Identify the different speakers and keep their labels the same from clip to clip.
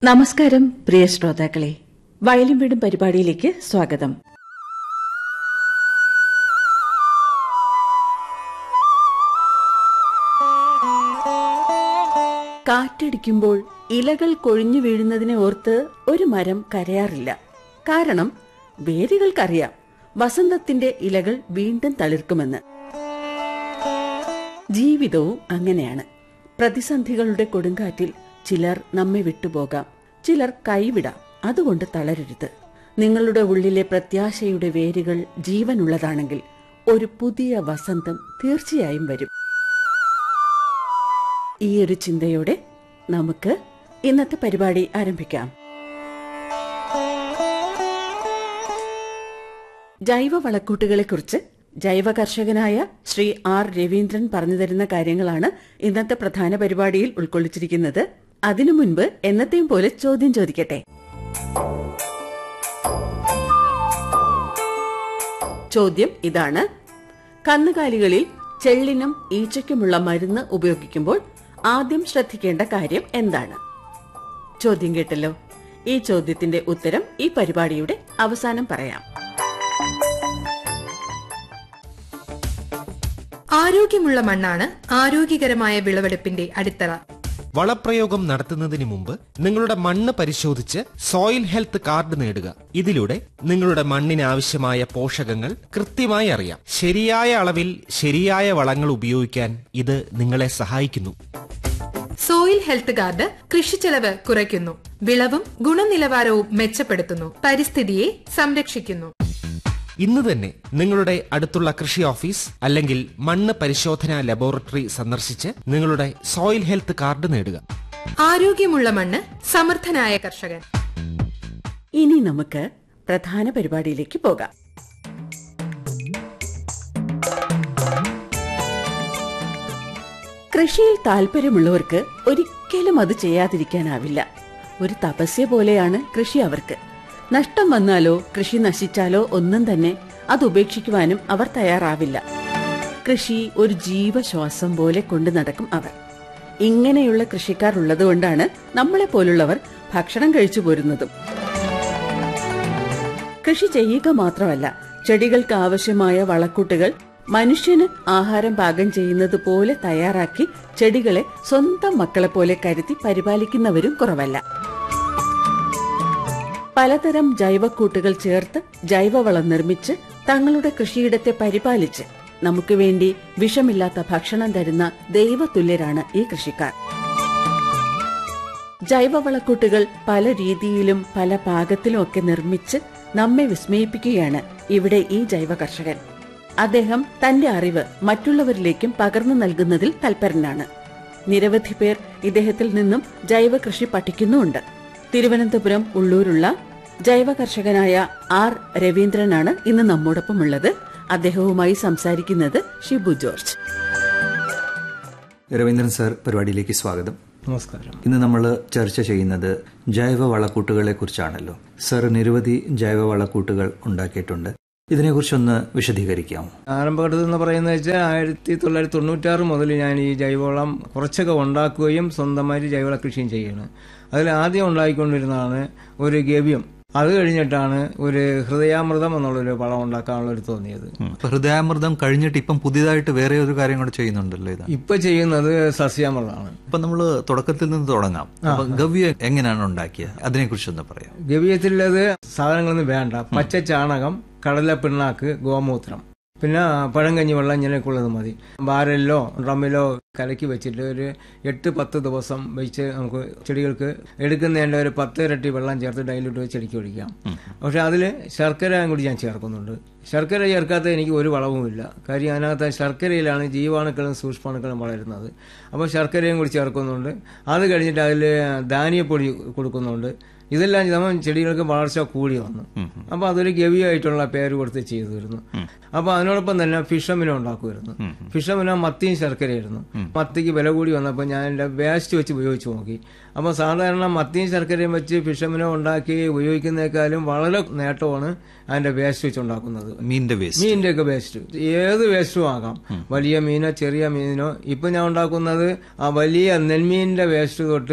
Speaker 1: നമസ്കാരം പ്രിയ ശ്രോതാക്കളെ വയലും വീടും പരിപാടിയിലേക്ക് സ്വാഗതം കാറ്റടിക്കുമ്പോൾ ഇലകൾ കൊഴിഞ്ഞു വീഴുന്നതിനെ ഓർത്ത് ഒരു മരം കരയാറില്ല കാരണം വേരുകൾക്കറിയാം വസന്തത്തിന്റെ ഇലകൾ വീണ്ടും തളിർക്കുമെന്ന് ജീവിതവും അങ്ങനെയാണ് പ്രതിസന്ധികളുടെ കൊടുങ്കാറ്റിൽ ചിലർ നമ്മെ വിട്ടുപോകാം ചിലർ കൈവിടാം അതുകൊണ്ട് തളരരുത് നിങ്ങളുടെ ഉള്ളിലെ പ്രത്യാശയുടെ വേരുകൾ ജീവനുള്ളതാണെങ്കിൽ ഒരു പുതിയ വസന്തം തീർച്ചയായും വരും ഈ ഒരു ചിന്തയോടെ നമുക്ക് ഇന്നത്തെ പരിപാടി ആരംഭിക്കാം ജൈവ വളക്കൂട്ടുകളെക്കുറിച്ച് ജൈവ കർഷകനായ ശ്രീ ആർ രവീന്ദ്രൻ പറഞ്ഞു തരുന്ന കാര്യങ്ങളാണ് ഇന്നത്തെ പ്രധാന പരിപാടിയിൽ ഉൾക്കൊള്ളിച്ചിരിക്കുന്നത് അതിനു മുൻപ് എന്നത്തെയും പോലെ ചോദ്യം ചോദിക്കട്ടെ ചോദ്യം ഇതാണ് കന്നുകാലികളിൽ ചെള്ളിനും ഈച്ചയ്ക്കുമുള്ള മരുന്ന് ഉപയോഗിക്കുമ്പോൾ ആദ്യം ശ്രദ്ധിക്കേണ്ട കാര്യം എന്താണ് ചോദ്യം കേട്ടല്ലോ ഈ ചോദ്യത്തിന്റെ ഉത്തരം ഈ പരിപാടിയുടെ അവസാനം പറയാം
Speaker 2: ആരോഗ്യമുള്ള മണ്ണാണ് ആരോഗ്യകരമായ വിളവെടുപ്പിന്റെ അടിത്തറ
Speaker 3: വളപ്രയോഗം നടത്തുന്നതിന് മുമ്പ് നിങ്ങളുടെ മണ്ണ് പരിശോധിച്ച് സോയിൽ ഹെൽത്ത് കാർഡ് നേടുക ഇതിലൂടെ നിങ്ങളുടെ മണ്ണിന് ആവശ്യമായ പോഷകങ്ങൾ കൃത്യമായി അറിയാം ശരിയായ അളവിൽ ശരിയായ വളങ്ങൾ ഉപയോഗിക്കാൻ ഇത് നിങ്ങളെ സഹായിക്കുന്നു
Speaker 2: സോയിൽ ഹെൽത്ത് കാർഡ് കൃഷിച്ചെലവ് കുറയ്ക്കുന്നു വിളവും ഗുണനിലവാരവും മെച്ചപ്പെടുത്തുന്നു പരിസ്ഥിതിയെ സംരക്ഷിക്കുന്നു
Speaker 3: ഇന്ന് തന്നെ നിങ്ങളുടെ അടുത്തുള്ള കൃഷി ഓഫീസ് അല്ലെങ്കിൽ മണ്ണ് പരിശോധനാ ലബോറട്ടറി സന്ദർശിച്ച് നിങ്ങളുടെ സോയിൽ ഹെൽത്ത് കാർഡ് നേടുക
Speaker 2: ആരോഗ്യമുള്ള മണ്ണ് സമർത്ഥനായ കർഷകൻ
Speaker 1: ഇനി നമുക്ക് പ്രധാന പരിപാടിയിലേക്ക് പോകാം കൃഷിയിൽ താല്പര്യമുള്ളവർക്ക് ഒരിക്കലും അത് ചെയ്യാതിരിക്കാനാവില്ല ഒരു തപസ്യ പോലെയാണ് കൃഷി അവർക്ക് നഷ്ടം വന്നാലോ കൃഷി നശിച്ചാലോ ഒന്നും തന്നെ അത് ഉപേക്ഷിക്കുവാനും അവർ തയ്യാറാവില്ല കൃഷി ഒരു ജീവശ്വാസം പോലെ കൊണ്ടു നടക്കും അവർ ഇങ്ങനെയുള്ള കൃഷിക്കാർ ഉള്ളതുകൊണ്ടാണ് നമ്മളെ പോലുള്ളവർ ഭക്ഷണം കഴിച്ചു പോരുന്നതും കൃഷി ചെയ്യുക മാത്രമല്ല ചെടികൾക്ക് ആവശ്യമായ വളക്കൂട്ടുകൾ മനുഷ്യന് ആഹാരം പാകം ചെയ്യുന്നത് പോലെ തയ്യാറാക്കി ചെടികളെ സ്വന്തം മക്കളെ പോലെ കരുതി പരിപാലിക്കുന്നവരും കുറവല്ല പലതരം ജൈവക്കൂട്ടുകൾ ചേർത്ത് ജൈവവളം നിർമ്മിച്ച് തങ്ങളുടെ കൃഷിയിടത്തെ പരിപാലിച്ച് നമുക്ക് വേണ്ടി വിഷമില്ലാത്ത ഭക്ഷണം തരുന്ന ദൈവതുല്യരാണ് ഈ കൃഷിക്കാർ ജൈവവളക്കൂട്ടുകൾ പല രീതിയിലും പല പാകത്തിലും ഒക്കെ നിർമ്മിച്ച് നമ്മെ വിസ്മയിപ്പിക്കുകയാണ് ഇവിടെ ഈ ജൈവ കർഷകൻ അദ്ദേഹം തന്റെ അറിവ് മറ്റുള്ളവരിലേക്കും പകർന്നു നൽകുന്നതിൽ തൽപരനാണ് നിരവധി പേർ ഇദ്ദേഹത്തിൽ നിന്നും ജൈവ കൃഷി പഠിക്കുന്നുമുണ്ട് തിരുവനന്തപുരം ഉള്ളൂരുള്ള ജൈവ കർഷകനായ ആർ രവീന്ദ്രനാണ് ഇന്ന് നമ്മോടൊപ്പം ഉള്ളത് അദ്ദേഹവുമായി സംസാരിക്കുന്നത് ഷിബു ജോർജ്
Speaker 4: രവീന്ദ്രൻ സാർ പരിപാടിയിലേക്ക് സ്വാഗതം
Speaker 5: നമസ്കാരം
Speaker 4: ഇന്ന് നമ്മൾ ചർച്ച ചെയ്യുന്നത് ജൈവ വളക്കൂട്ടുകളെ കുറിച്ചാണല്ലോ സർ നിരവധി ജൈവ വളക്കൂട്ടുകൾ ഉണ്ടാക്കിയിട്ടുണ്ട് ഇതിനെക്കുറിച്ചൊന്ന് വിശദീകരിക്കാമോ
Speaker 5: ആരംഭഘട്ടത്തിൽ എന്ന് പറയുന്നത് വെച്ചാൽ ആയിരത്തി തൊള്ളായിരത്തി തൊണ്ണൂറ്റാറ് മുതൽ ഞാൻ ഈ ജൈവവളം കുറച്ചൊക്കെ ഉണ്ടാക്കുകയും സ്വന്തമായിട്ട് ജൈവവള കൃഷിയും ചെയ്യുകയാണ് അതിൽ ആദ്യം ഉണ്ടാക്കിക്കൊണ്ടിരുന്നതാണ് ഒരു ഗവ്യം അത് കഴിഞ്ഞിട്ടാണ് ഒരു ഹൃദയാമൃതം എന്നുള്ളൊരു വളം ഉണ്ടാക്കാനുള്ള ഒരു തോന്നിയത്
Speaker 4: അപ്പൊ ഹൃദയാമൃതം കഴിഞ്ഞിട്ട് ഇപ്പം പുതിയതായിട്ട് വേറെ ഒരു കാര്യം കൂടെ ചെയ്യുന്നുണ്ടല്ലോ ഇത്
Speaker 5: ഇപ്പൊ ചെയ്യുന്നത് സസ്യാമൃതമാണ്
Speaker 4: അപ്പൊ നമ്മൾ തുടക്കത്തിൽ നിന്ന് തുടങ്ങാം അപ്പൊ ഗവ്യ എങ്ങനെയാണ് ഉണ്ടാക്കിയത് അതിനെക്കുറിച്ചൊന്ന് പറയാം
Speaker 5: ഗവ്യത്തിലത് സാധനങ്ങളൊന്നും വേണ്ട പച്ച ചാണകം കടല പിണ്ണാക്ക് ഗോമൂത്രം പിന്നെ പഴങ്കഞ്ഞി വെള്ളം ഇങ്ങനെയൊക്കെയുള്ളത് മതി ബാരലിലോ ഡ്രമ്മിലോ കലക്കി വെച്ചിട്ട് ഒരു എട്ട് പത്ത് ദിവസം വെച്ച് നമുക്ക് ചെടികൾക്ക് എടുക്കുന്നതിൻ്റെ ഒരു പത്ത് ഇരട്ടി വെള്ളം ചേർത്ത് ഡൈലൂട്ട് വെച്ച് ചെടിക്ക് ഒഴിക്കാം പക്ഷെ അതിൽ ശർക്കര കൂടി ഞാൻ ചേർക്കുന്നുണ്ട് ശർക്കര ചേർക്കാത്ത എനിക്ക് ഒരു വളവുമില്ല കാര്യം അതിനകത്ത് ശർക്കരയിലാണ് ജീവാണുക്കളും സൂക്ഷ്മാണുക്കളും വളരുന്നത് അപ്പോൾ ശർക്കരയും കൂടി ചേർക്കുന്നുണ്ട് അത് കഴിഞ്ഞിട്ട് അതിൽ ധാന്യപ്പൊടി കൊടുക്കുന്നുണ്ട് ഇതെല്ലാം നമ്മൾ ചെടികൾക്ക് വളർച്ച കൂടി വന്നു അപ്പൊ അതൊരു ഗവിയായിട്ടുള്ള പേര് കൊടുത്ത് ചെയ്തു വരുന്നു അപ്പൊ അതിനോടൊപ്പം തന്നെ ഫിഷമിനം ഉണ്ടാക്കുമായിരുന്നു ഫിഷമിനം മത്തിയും ശർക്കരയായിരുന്നു മത്തിക്ക് വില കൂടി വന്നപ്പോൾ ഞാൻ എൻ്റെ വേസ്റ്റ് വെച്ച് ഉപയോഗിച്ച് നോക്കി അപ്പോൾ സാധാരണ മത്തിയും ശർക്കരയും വെച്ച് ഫിഷമിനം ഉണ്ടാക്കി ഉപയോഗിക്കുന്നേക്കാളും വളരെ നേട്ടമാണ് അതിന്റെ വേസ്റ്റ് വെച്ച് ഉണ്ടാക്കുന്നത്
Speaker 4: മീനിന്റെ വേസ്റ്റ്
Speaker 5: മീനിന്റെ ഒക്കെ വേസ്റ്റ് ഏത് വേസ്റ്റും ആകാം വലിയ മീനോ ചെറിയ മീനോ ഇപ്പൊ ഞാൻ ഉണ്ടാക്കുന്നത് ആ വലിയ നെൽമീനിന്റെ വേസ്റ്റ് തൊട്ട്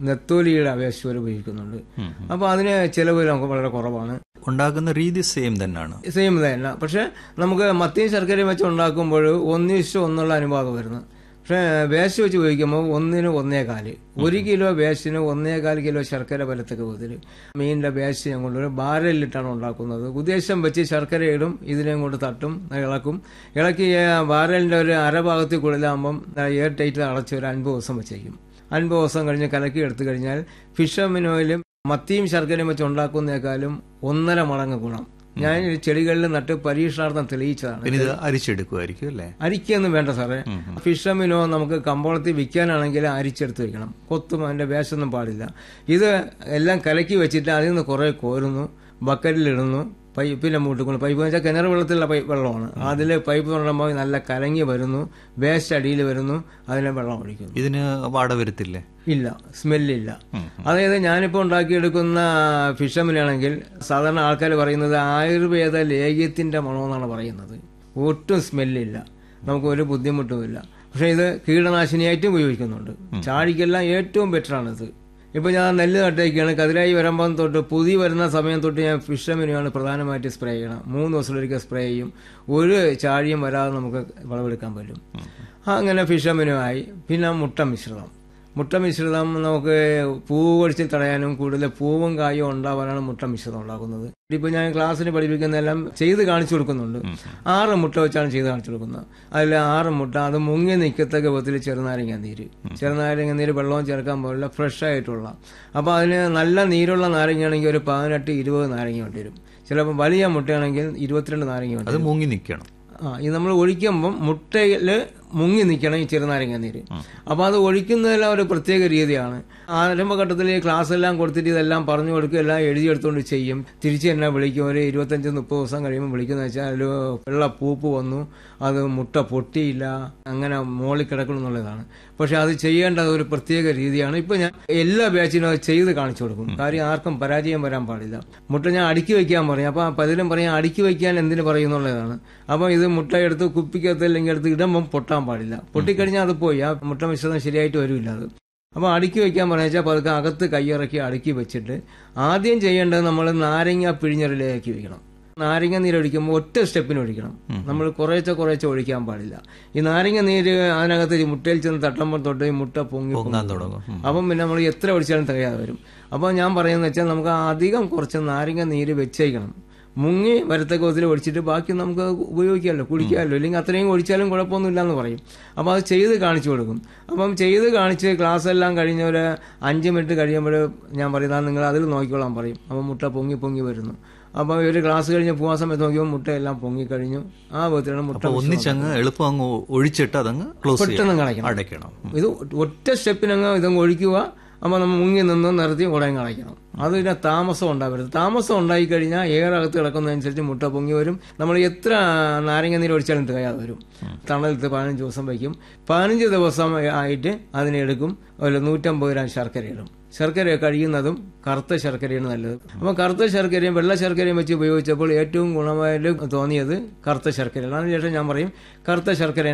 Speaker 5: നെത്തോലിയുടെ വേസ്റ്റ് വരെ ഉപയോഗിക്കുന്നുണ്ട് അപ്പോൾ അതിന് ചിലവ് നമുക്ക് വളരെ കുറവാണ്
Speaker 4: ഉണ്ടാക്കുന്ന രീതി സെയിം തന്നെയാണ്
Speaker 5: സെയിം തന്നെ പക്ഷെ നമുക്ക് മത്തിയും ശർക്കരയും വെച്ച് ഉണ്ടാക്കുമ്പോൾ ഒന്നിഷ്ട ഒന്നുള്ള അനുപാതം വരുന്നത് പക്ഷെ വേസ്റ്റ് വെച്ച് ഉപയോഗിക്കുമ്പോൾ ഒന്നിന് ഒന്നേകാല് ഒരു കിലോ വേസ്റ്റിന് ഒന്നേകാൽ കിലോ ശർക്കര വരത്തക്ക വിധത്തിൽ മീനിന്റെ വേസ്റ്റ് ഞാൻ കൊണ്ടുവരും ബാരലിലിട്ടാണ് ഉണ്ടാക്കുന്നത് ഉദ്ദേശം വെച്ച് ശർക്കര ഇടും ഇതിനെയും കൊണ്ട് തട്ടും ഇളക്കും ഇളക്കി ബാരലിന്റെ ഒരു അരഭാഗത്തിൽ കൂടുതലാകുമ്പം എയർ ടൈറ്റ് അടച്ച് ഒരു അൻപത് ദിവസം വെച്ചേക്കും അൻപത് ദിവസം കഴിഞ്ഞ് കലക്കി എടുത്തു കഴിഞ്ഞാൽ ഫിഷ് ഓയിലും മത്തിയും ശർക്കരയും വെച്ച് ഉണ്ടാക്കുന്നേക്കാളും ഒന്നര മടങ്ങ് ഗുണം ഞാൻ ഈ ചെടികളിൽ നട്ട് പരീക്ഷണാർത്ഥം തെളിയിച്ചതാണ്
Speaker 4: പിന്നെ ഇത് അരിച്ചെടുക്കുമായിരിക്കും അല്ലേ
Speaker 5: അരിക്കൊന്നും വേണ്ട സാറേ ഫിഷ് മീനോ നമുക്ക് കമ്പോളത്തിൽ വിൽക്കാനാണെങ്കിൽ അരിച്ചെടുത്ത് വെക്കണം കൊത്തും അതിന്റെ വേഷമൊന്നും പാടില്ല ഇത് എല്ലാം കലക്കി വെച്ചിട്ട് അതിൽ നിന്ന് കുറെ കോരുന്നു ബക്കറ്റിലിടുന്നു പൈപ്പിന്റെ മൂട്ടിക്കൊണ്ട് പൈപ്പ് എന്ന് വെച്ചാൽ കിണർ വെള്ളത്തിലുള്ള പൈപ്പ് വെള്ളമാണ് അതിൽ പൈപ്പ് തുറന്നുമ്പോൾ നല്ല കലങ്ങി വരുന്നു വേസ്റ്റ് അടിയിൽ വരുന്നു അതിനെ വെള്ളം ഒഴിക്കുന്നു
Speaker 4: ഇതിന് വാട വരത്തില്ലേ
Speaker 5: ഇല്ല സ്മെല്ലില്ല അതായത് ഞാനിപ്പോൾ ഉണ്ടാക്കിയെടുക്കുന്ന ഫിഷമിനാണെങ്കിൽ സാധാരണ ആൾക്കാർ പറയുന്നത് ആയുർവേദ ലേഖ്യത്തിന്റെ മണമെന്നാണ് പറയുന്നത് ഒട്ടും സ്മെല്ലില്ല നമുക്ക് ഒരു ബുദ്ധിമുട്ടുമില്ല പക്ഷെ ഇത് കീടനാശിനിയായിട്ടും ഉപയോഗിക്കുന്നുണ്ട് ചാഴിക്കെല്ലാം ഏറ്റവും ബെറ്ററാണിത് ഇപ്പൊ ഞാൻ നെല്ല് നട്ടേക്കാണ് കതിരായി വരുമ്പം തൊട്ട് പുതിയ വരുന്ന സമയം തൊട്ട് ഞാൻ ഫിഷമിനെയാണ് പ്രധാനമായിട്ട് സ്പ്രേ ചെയ്യണം മൂന്ന് ദിവസത്തിലൊരിക്കൽ സ്പ്രേ ചെയ്യും ഒരു ചാഴിയും വരാതെ നമുക്ക് വിളവെടുക്കാൻ പറ്റും അങ്ങനെ ഫിഷമിനുമായി പിന്നെ മുട്ട മിശ്രിതം മുട്ട മിശ്രിതം നമുക്ക് പൂവ് കൊടിച്ചിൽ തടയാനും കൂടുതൽ പൂവും കായും ഉണ്ടാവാനാണ് മുട്ട മിശ്രിതം ഉണ്ടാക്കുന്നത് ഇപ്പൊ ഞാൻ ക്ലാസ്സിന് പഠിപ്പിക്കുന്നതെല്ലാം ചെയ്ത് കാണിച്ചു കൊടുക്കുന്നുണ്ട് ആറ് മുട്ട വെച്ചാണ് ചെയ്ത് കാണിച്ചു കൊടുക്കുന്നത് അതിൽ ആറ് മുട്ട അത് മുങ്ങി നിൽക്കത്തക്ക വിധത്തിൽ ചെറുനാരങ്ങ നീര് ചെറുനാരങ്ങ നീര് വെള്ളവും ചേർക്കാൻ പാടില്ല ഫ്രഷ് ആയിട്ടുള്ള അപ്പോൾ അതിന് നല്ല നീരുള്ള നാരങ്ങയാണെങ്കിൽ ഒരു പതിനെട്ട് ഇരുപത് നാരങ്ങ വേണ്ടി വരും ചിലപ്പോൾ വലിയ മുട്ടയാണെങ്കിൽ ഇരുപത്തിരണ്ട് നാരങ്ങ വേണ്ടി
Speaker 4: അത്
Speaker 5: വരും
Speaker 4: മുങ്ങി നിൽക്കണം
Speaker 5: ആ ഇത് നമ്മൾ ഒഴിക്കുമ്പം മുട്ടയിൽ മുങ്ങി നിൽക്കണം ഈ ചെറുനാരങ്ങ നീര് അപ്പോൾ അത് ഒഴിക്കുന്നതെല്ലാം ഒരു പ്രത്യേക രീതിയാണ് ആരംഭഘട്ടത്തിൽ ഈ ക്ലാസ് എല്ലാം കൊടുത്തിട്ട് ഇതെല്ലാം പറഞ്ഞു കൊടുക്കുക എല്ലാം എഴുതിയെടുത്തുകൊണ്ട് ചെയ്യും തിരിച്ച് എന്നെ വിളിക്കും ഒരു ഇരുപത്തഞ്ച് മുപ്പത് ദിവസം കഴിയുമ്പോൾ വിളിക്കുന്ന വെച്ചാൽ അതിൽ വെള്ള പൂപ്പ് വന്നു അത് മുട്ട പൊട്ടിയില്ല അങ്ങനെ മോളിൽ കിടക്കണം എന്നുള്ളതാണ് പക്ഷെ അത് ചെയ്യേണ്ടത് ഒരു പ്രത്യേക രീതിയാണ് ഇപ്പൊ ഞാൻ എല്ലാ ബാച്ചിനും അത് ചെയ്ത് കാണിച്ചു കൊടുക്കും കാര്യം ആർക്കും പരാജയം വരാൻ പാടില്ല മുട്ട ഞാൻ അടുക്കി വെക്കാൻ പറയും അപ്പൊ പലരും പറയാം അടുക്കി വെക്കാൻ എന്തിനു പറയുന്നുള്ളതാണ് അപ്പൊ ഇത് മുട്ട എടുത്ത് കുപ്പിക്കകത്ത് അല്ലെങ്കിൽ എടുത്ത് ഇടുമ്പം പൊട്ടാൻ പാടില്ല പൊട്ടിക്കഴിഞ്ഞാൽ അത് പോയി ആ മുട്ട മിശ്രിതം ശരിയായിട്ട് വരില്ല അത് അപ്പോൾ അടുക്കി വെക്കാൻ പറഞ്ഞാൽ പതുക്കെ അകത്ത് കൈയിറക്കി അടുക്കി വെച്ചിട്ട് ആദ്യം ചെയ്യേണ്ടത് നമ്മൾ നാരങ്ങ പിഴിഞ്ഞൊരിലേക്ക് വെക്കണം നാരങ്ങ നീര് ഒഴിക്കുമ്പോൾ ഒറ്റ സ്റ്റെപ്പിന് ഒഴിക്കണം നമ്മൾ കുറേശ്ശെ കുറേശ്ശെ ഒഴിക്കാൻ പാടില്ല ഈ നാരങ്ങ നീര് അതിനകത്ത് ഈ മുട്ടയിൽ ചെന്ന് തട്ടുമ്പോൾ തൊട്ട് ഈ മുട്ട പൊങ്ങി
Speaker 4: പൊങ്ങാൻ
Speaker 5: പൊങ്ങി
Speaker 4: തുടങ്ങും.
Speaker 5: വരും. അപ്പം പിന്നെ നമ്മൾ എത്ര ഒഴിച്ചാലും തികയാതെ വരും അപ്പോൾ ഞാൻ പറയുന്നത് വെച്ചാൽ നമുക്ക് അധികം കുറച്ച് നാരങ്ങ നീര് വെച്ചേക്കണം മുങ്ങി വരത്തക്ക വിധത്തിൽ ഒഴിച്ചിട്ട് ബാക്കി നമുക്ക് ഉപയോഗിക്കാമല്ലോ കുടിക്കാമല്ലോ ഇല്ലെങ്കിൽ അത്രയും ഒഴിച്ചാലും കുഴപ്പമൊന്നുമില്ല എന്ന് പറയും അപ്പോൾ അത് ചെയ്ത് കാണിച്ചു കൊടുക്കും അപ്പം ചെയ്ത് കാണിച്ച് ക്ലാസ് എല്ലാം കഴിഞ്ഞ ഒരു അഞ്ച് മിനിറ്റ് കഴിയുമ്പോൾ ഞാൻ പറയുന്നത് നിങ്ങൾ അതിൽ നോക്കിക്കോളാൻ പറയും അപ്പോൾ മുട്ട പൊങ്ങി പൊങ്ങി വരുന്നു അപ്പോൾ ഒരു ക്ലാസ് കഴിഞ്ഞ് പോകാൻ സമയത്ത് നോക്കിയപ്പോൾ മുട്ട എല്ലാം പൊങ്ങി കഴിഞ്ഞു ആ വിധത്തിലാണ് മുട്ട
Speaker 4: അപ്പൊ ഒന്നിച്ചങ്ങ് എളുപ്പം അങ്ങ് ഒഴിച്ചിട്ട് അതങ്ങ് ക്ലോസ്
Speaker 5: പെട്ടെന്ന് കളയ്ക്കണം.
Speaker 4: അടയ്ക്കണം
Speaker 5: ഇത് ഒറ്റ സ്റ്റെപ്പിനങ്ങ് ഇതങ്ങ് ഒഴിക്കുക അപ്പോൾ നമ്മൾ മുങ്ങി നിന്ന് നിർത്തി ഉടനെ കളയ്ക്കണം അത് പിന്നെ താമസം ഉണ്ടാവരുത് താമസം ഉണ്ടായി കഴിഞ്ഞാൽ ഏറകത്ത് കിടക്കുന്നതനുസരിച്ച് മുട്ട പൊങ്ങി വരും നമ്മൾ എത്ര നാരങ്ങ നീര് ഒഴിച്ചാലും തികയാതെ വരും തണലത്ത് പതിനഞ്ച് ദിവസം വയ്ക്കും പതിനഞ്ച് ദിവസം ആയിട്ട് അതിനെടുക്കും ഒരു നൂറ്റമ്പത് ഗ്രാം ശർക്കര ഇടും ശർക്കര കഴിയുന്നതും കറുത്ത ശർക്കരയാണ് നല്ലത് അപ്പോൾ കറുത്ത ശർക്കരയും വെള്ള ശർക്കരയും വെച്ച് ഉപയോഗിച്ചപ്പോൾ ഏറ്റവും ഗുണമായിട്ട് തോന്നിയത് കറുത്ത ശർക്കരയാണ് അതിനുശേഷം ഞാൻ പറയും കറുത്ത ശർക്കര